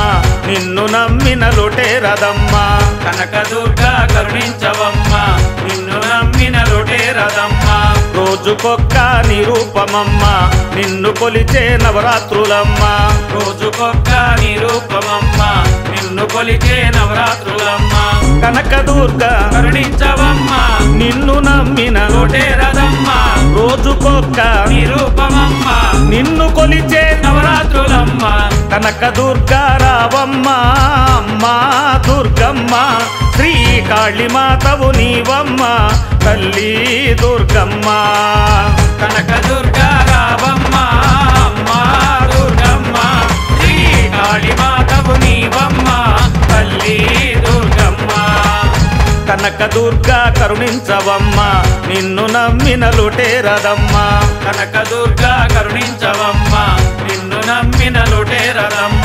నిన్ను నమ్మిన లొటేరదమ్మ కనక దుర్గా కరుణించవమ్మ నిన్ను నమ్మిన రొటేరదమ్మ రోజుకొక్క నిరూపమమ్మ నిన్ను కొలిచే నవరాత్రులమ్మ రోజుకొక్క నిరూపమమ్మ నిన్ను కొలిచే నవరాత్రులమ్మ కనకదుర్గ కరుణించవమ్మ నిన్ను నమ్మిన రొటేరదమ్మ రోజుకొక్క నిరూపమమ్మ నిన్ను కొలిచే నవరాత్రులమ్మ కనకదుర్గ రావమ్మ అమ్మా దుర్గమ్మ శ్రీ కాళీమాతవు నీవమ్మ తల్లి దుర్గమ్మ కనక దుర్గా రావమ్మ అమ్మ దుర్గమ్మ శ్రీ కాళీమాతవు నీవమ్మ తల్లి దుర్గమ్మ కనకదుర్గ కరుణించవమ్మ నిన్ను నమ్మిన లొటేరదమ్మ కనక దుర్గా కరుణించవమ్మ నిన్ను నమ్మిన లొటేరదమ్మ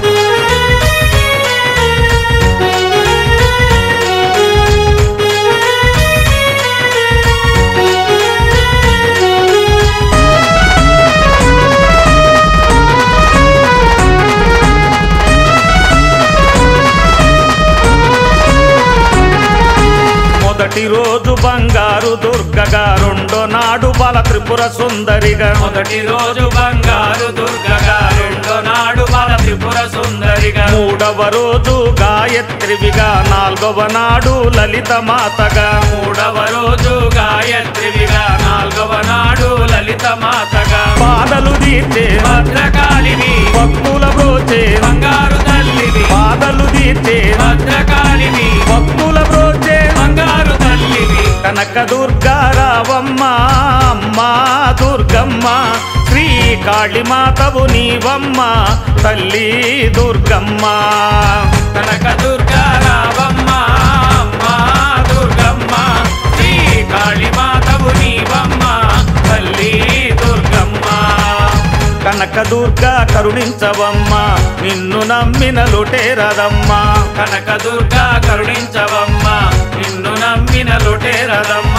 మొదటి రోజు బంగారు దుర్గగా రెండో నాడు బల త్రిపుర సుందరిగా మొదటి రోజు బంగారు దుర్గగా రెండో నాడు బల త్రిపుర సుందరిగా మూడవ రోజు గాయత్రివిగా నాలుగవ నాడు లలిత మాతగా మూడవ రోజు గాయత్రివిగా నాలుగవ నాడు లలిత మాతగా బాధలు తీర్చే భద్రకాళివి భక్తుల బ్రోచే బంగారు తల్లివి బాధలు తీర్చే భద్రకాళివి భక్తుల బ్రోచే బంగారు తల్లివి కనక దుర్గా రావమ్మ అమ్మా దుర్గమ్మ శ్రీ కాళీమాతవు నీవమ్మ తల్లి దుర్గమ్మ కనక దుర్గా రావమ్మ అమ్మ దుర్గమ్మ శ్రీ కాళీమాతవు నీవమ్మ తల్లి దుర్గమ్మ కనక దుర్గా కరుణించవమ్మ నిన్ను నమ్మిన లొటేరదమ్మ కనక దుర్గా కరుణించవమ్మ నిన్ను నమ్మిన లొటేరదమ్మ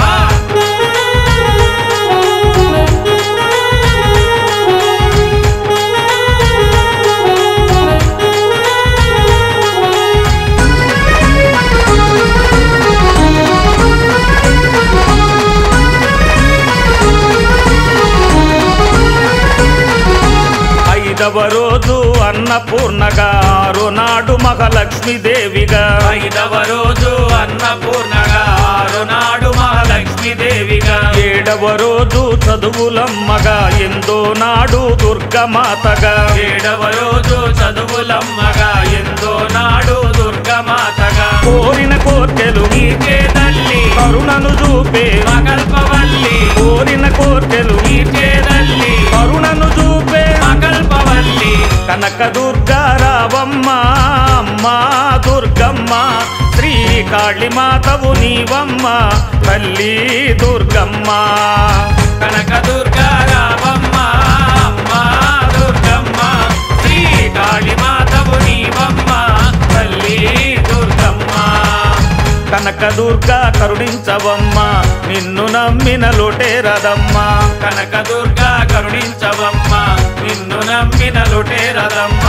ఐదవ రోజు అన్నపూర్ణగా ఆరు నాడు మహాలక్ష్మీదేవిగా ఐదవ రోజు అన్నపూర్ణగా ఆరు నాడు మహాలక్ష్మీదేవిగా ఏడవ రోజు చదువులమ్మగా ఎందో నాడు దుర్గమాతగా ఏడవ రోజు చదువులమ్మగా ఎందో నాడు దుర్గమాతగా కోరిన కోర్కెలు నీకే తల్లి కరుణను చూపే మకల్పవల్లి కోరిన కోర్కెలు నీకే తల్లి కరుణను చూపే మకల్పవల్లి కనక దుర్గా రావమ్మ అమ్మా దుర్గమ్మ శ్రీ కాళీమాతవు నీవమ్మ తల్లి దుర్గమ్మ కనక దుర్గా రావమ్మ అమ్మ దుర్గమ్మ శ్రీ కాళీమాతవు నీవమ్మ తల్లి దుర్గమ్మ కనక దుర్గా కరుణించవమ్మ నిన్ను నమ్మిన లొటేరదమ్మ కనక దుర్గా కరుణించవమ్మ నిన్ను నమ్మిన లొటేరదమ్మ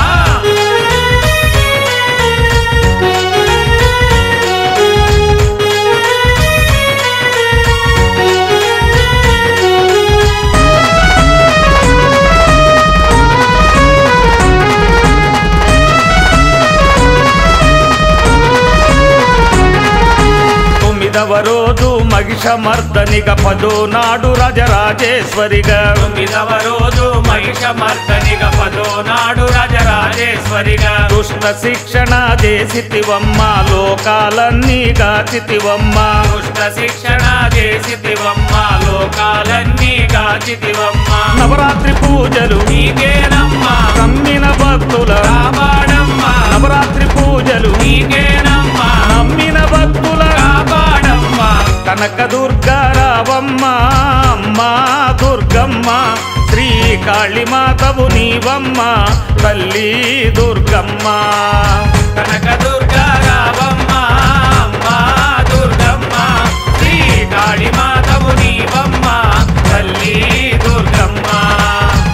తొమ్మిదవ రోజు మహిషమర్దనిగా పదో నాడు రాజరాజేశ్వరిగా తొమ్మిదవ రోజు మహిషమర్దనిగా పదో నాడు రాజరాజేశ్వరిగా దుష్ట శిక్షణ చేసితివమ్మ లోకాలన్నీ గాచితివమ్మ దుష్ట శిక్షణ చేసితివమ్మ లోకాలన్నీ కాచితివమ్మ నవరాత్రి పూజలు నీకేనమ్మా నమ్మిన భక్తుల కాపాడమ్మా నవరాత్రి పూజలు నీకేనమ్మా నమ్మిన భక్తుల కాపాడమ్మా కనక దుర్గా రావమ్మ అమ్మా దుర్గమ్మ శ్రీ కాళీమాతవు నీవమ్మ తల్లి దుర్గమ్మ కనక దుర్గా రావమ్మ అమ్మ దుర్గమ్మ శ్రీ కాళీమాతవు నీవమ్మ తల్లి దుర్గమ్మ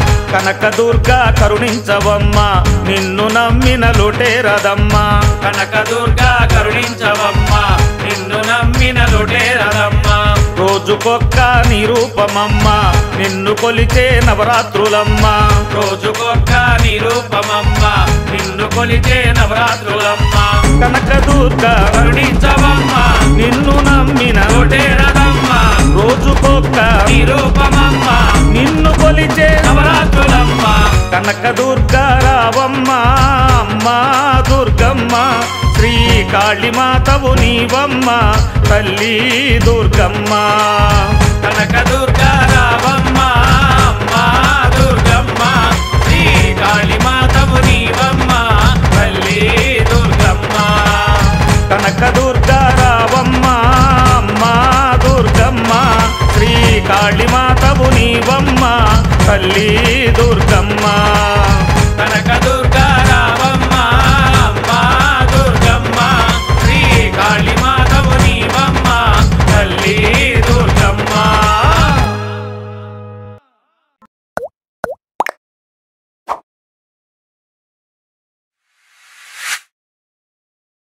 కనకదుర్గ కరుణించవమ్మ నిన్ను నమ్మిన లొటేరదమ్మ కనకదుర్గ కరుణించవమ్మ నిన్ను నమ్మిన లొటేరదమ్మ రోజుకొక్క నిరూపమమ్మ నిన్ను కొలిచే నవరాత్రులమ్మ రోజుకొక్క నిరూపమమ్మ నిన్ను కొలిచే నవరాత్రులమ్మ కనకదుర్గ కరుణించవమ్మ నిన్ను నమ్మిన లొటేరదమ్మ రోజుకొక్క నిరూపమమ్మ నిన్ను కొలిచే నవరాత్రులమ్మ కనక రావమ్మ అమ్మ దుర్గమ్మ శ్రీ కాళీమాతవు నీవమ్మ తల్లి దుర్గమ్మ కనకదుర్గ రావమ్మ అమ్మ దుర్గమ్మ శ్రీ కాళీమాతవు నీవమ్మ తల్లి దుర్గమ్మ కనక రావమ్మ అమ్మ దుర్గమ్మ శ్రీ కాళీమాతవు నీవమ్మ తల్లి దుర్గమ్మ కనకదుర్గ